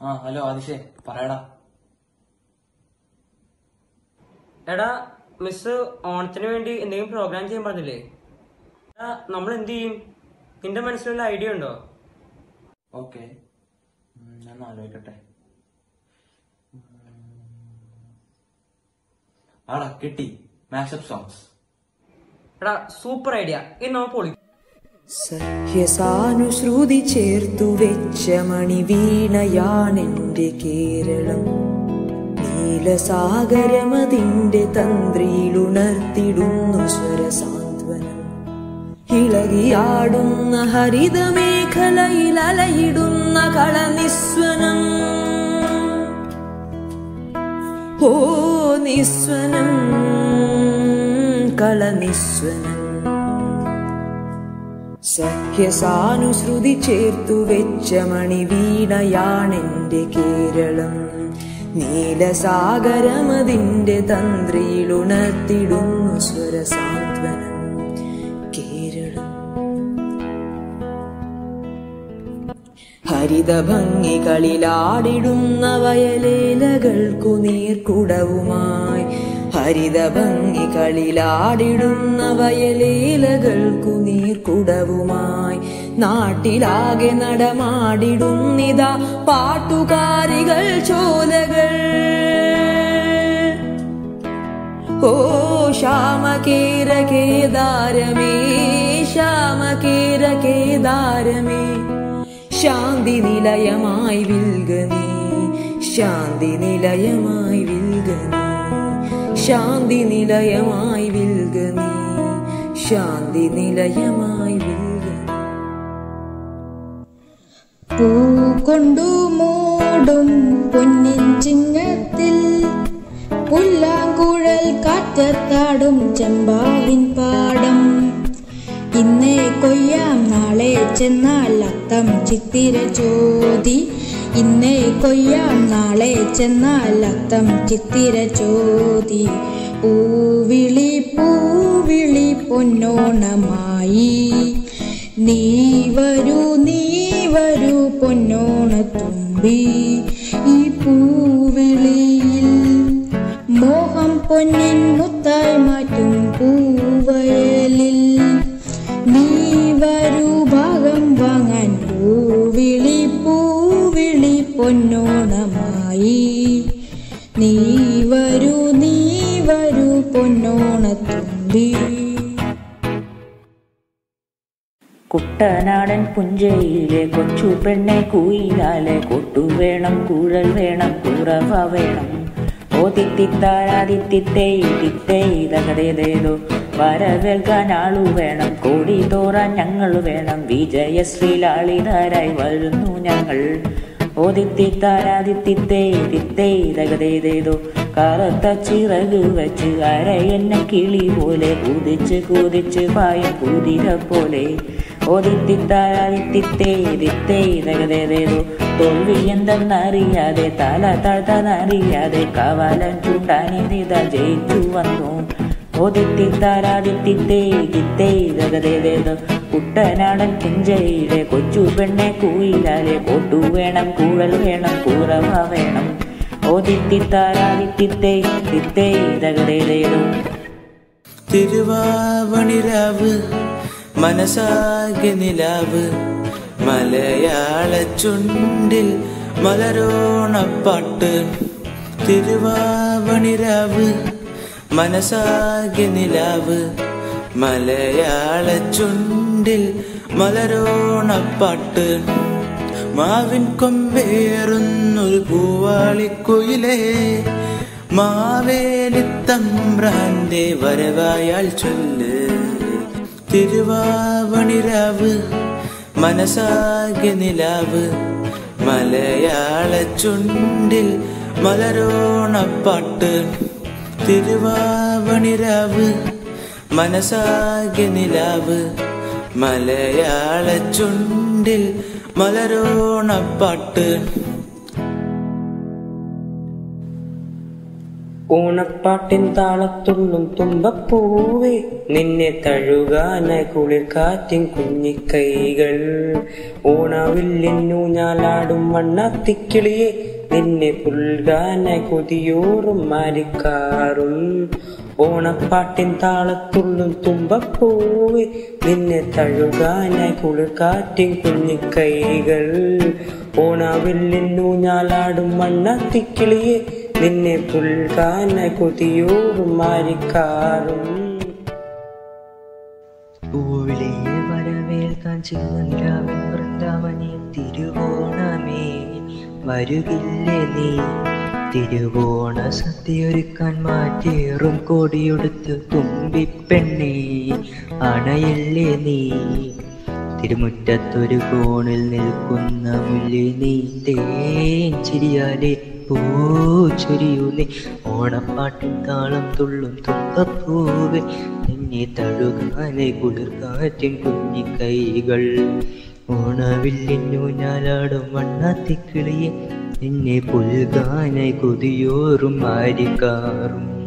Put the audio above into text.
ആ ഹലോ ആദിഷേ പറയടാ എടാ മിസ് ഓണത്തിന് വേണ്ടി എന്തെങ്കിലും പ്രോഗ്രാം ചെയ്യാൻ പറഞ്ഞില്ലേ എടാ നമ്മൾ എന്ത് ചെയ്യും നിന്റെ മനസ്സിലുള്ള ഐഡിയ ഉണ്ടോ ഓക്കെ ഞാൻ ഒന്ന് ആലോചിക്കട്ടെ ഉം. ആടാ കിട്ടി മാഷപ്പ് സോങ്സ് എടാ സൂപ്പർ ഐഡിയ ഇത് നമ്മൾ പൊളി സഹ്യസാനുശ്രുതി ചേർത്തു വെച്ച മണിവീണയാണെന്റെ കേരളം നീലസാഗരമതിന്റെ തന്ത്രിയിലുണർത്തിടുന്നു സ്വരസാന്ത്വനം ഇളകിയാടുന്ന ഹരിതമേഖലയിൽ അലയിടുന്ന കളനിസ്വനം ഓ നിസ്വനം കളനിസ്വനം സഖ്യസാനുശ്രുതി ചേർത്തു വെച്ച മണിവീണയാണെന്റെ കേരളം നീലസാഗരമതിന്റെ തന്ത്രിയിലുണർത്തിടുന്നു സ്വരസാന്ത്വനം കേരളം ഹരിതഭംഗികളിലാടിടുന്ന വയലേലകൾക്കു നീർക്കുടവുമായി ഹരിതഭംഗികളിലാടിടുന്ന വയലേലകൾക്കു നീർക്കുടവുമായി നാട്ടിലാകെ നടമാടിടുന്നിതാ പാട്ടുകാരികൾ ചോലകൾ ഓ ശ്യാമകേര കേദാരമേ ശ്യാമകേര കേദാരമേ ശാന്തി നിലയമായി വിൽഗനീ ശാന്തി നിലയമായി വിൽഗനീ ശാന്തി നിലയമായി വിൽഗനീ ശാന്തി നിലയമായി വിൽഗനീ പൂ കൊണ്ടു മൂടും പൊന്നിൻ ചിങ്ങത്തിൽ പുല്ലാങ്കുഴൽ കാറ്റത്താടും ചെമ്പാവിൻ പാടം ഇന്നേ കൊയ്യാം നാളെ ചെന്നാൽ അത്തം ചിത്തിര ചോതി ഇന്നേ കൊയ്യാം നാളെ ചെന്നാൽ അത്തം ചിത്തിര ചോതി പൂവിളി പൂവിളി പൊന്നോണമായി നീ വരൂ നീ വരൂ പൊന്നോണത്തുമ്പി ഈ പൂവിളിയിൽ മോഹം പൊന്നിൻ മുത്തായി മാറ്റും പൂവയലിൽ നീ വരൂ ഭാഗം വാങ്ങാൻ പൂവിളി പൂവിളി പൊന്നോണമായി നീ വരൂ നീ വരൂ പൊന്നോണത്തുമ്പി കുട്ടനാടൻ പുഞ്ചയിലെ കൊച്ചു പെണ്ണെ കുയിലാലെ കൊട്ടുവേണം കുഴൽ വേണം കുറവ വേണം ഓ തിത്തിത്താരാതിത്തിത്തേ തിത്തേ ഇതകതേതേതോ വരവേൽക്കാൻ ആളു വേണം കോടി തോറാൻ ഞങ്ങൾ വേണം വിജയശ്രീലാളിതാരായി വരുന്നു ഞങ്ങൾ ഓ തിത്തിത്താരാതിത്തിത്തേ തിത്തേ ഇതകതേതേതോ കറുത്ത ചിറക് വെച്ച് അരയെന്ന കിളി പോലെ കുതിച്ച് കുതിച്ച് പായും കുതിര പോലെ ഓതിത്തിത്താരാതിത്തിത്തേ തിത്തേ ഇതകതേതേതോ തോൽവി എന്തെന്നറിയാതെ തല താഴ്ത്താനറിയാതെ കവാലം ചൂണ്ടാനിതാ ജയിച്ചു വന്നു ഓതിത്തിത്താരാതിത്തിത്തേ തിത്തേ ഇതകതേതേതോ കുട്ടനാടൻ പുഞ്ചയിലെ കൊച്ചു പെണ്ണെ കുയിലാലെ കൊട്ടു വേണം കൂഴൽ വേണം കൂറവ വേണം ഓതിത്തിത്താരാതിത്തിത്തേ തിത്തേ ഇതകതേതേതോ തിരുവാവണിരാവ് മനസാകെ നിലാവ് മലയാള ചുണ്ടിൽ മലരോണപ്പാട്ട് തിരുവാവണിരാവ് മനസാകെ നിലാവ് മലയാള ചുണ്ടിൽ മലരോണപ്പാട്ട് മാവിൻ കൊമ്പേറുന്നൊരു പൂവാളിക്കുയിലേ മാവേലിത്തമ്പ്രാന്റെ വരവായാൽ ചൊല്ല് തിരുവാവണിരാവ് മനസാകെ നിലാവ് മലയാള ചുണ്ടിൽ മലരോണപ്പാട്ട് തിരുവാവണിരാവ് മനസാകെ നിലാവ് മലയാള ചുണ്ടിൽ മലരോണപ്പാട്ട് ഓണപ്പാട്ടിൻ താളത്തുള്ളും തുമ്പപ്പൂവേ നിന്നെ തഴുകാന കുളിർ കാറ്റിൻ കുഞ്ഞിക്കൈകൾ ഓണവില്ലിന്നു ഞാലാടും വണ്ണത്തിക്കിളിയെ നിന്നെ പുൽകാന കൊതിയോറും മാരിക്കാറും ഓണപ്പാട്ടിൻ താളത്തുള്ളും തുമ്പപ്പൂവേ നിന്നെ തഴുകാന കുളിർ കാറ്റിൻ കുഞ്ഞിക്കൈകൾ ഓണവില്ലിന്നു ഞാലാടും വണ്ണത്തിക്കിളിയെ നിന്നെ പുൽകാന കൊതിയോറും മാരിക്കാറും പൂവിലെ വരവേൽക്കാൻ ചിന്നനിലാവിൻ വൃന്ദാവനി തിരുവോണമേ വരുകില്ലേ നീ തിരുവോണ സദ്യയൊരുക്കാൻ മാറ്റേറും കോടിയൊടുത്ത് തുമ്പിപ്പെണ്ണേ അണയല്ലേ നീ തിരുമുറ്റത്തൊരു കോണിൽ നിൽക്കുന്ന മുല്ലി നീ തേൻ ചിരിയാലെ പൂച്ചൊരിയൂ നീ ഓണപ്പാട്ടിൻ താളം തുള്ളും തുമ്പപ്പൂവെ നിന്നെ തഴുകാനെ കുളിർക്കാറ്റിൻ കുഞ്ഞിക്കൈകൾ ഓണവില്ലിന്നു ഞാലാടും വണ്ണാത്തിക്കിളിയെ നിന്നെ പുൽകാനെ കൊതിയോറും ആരിക്കാറും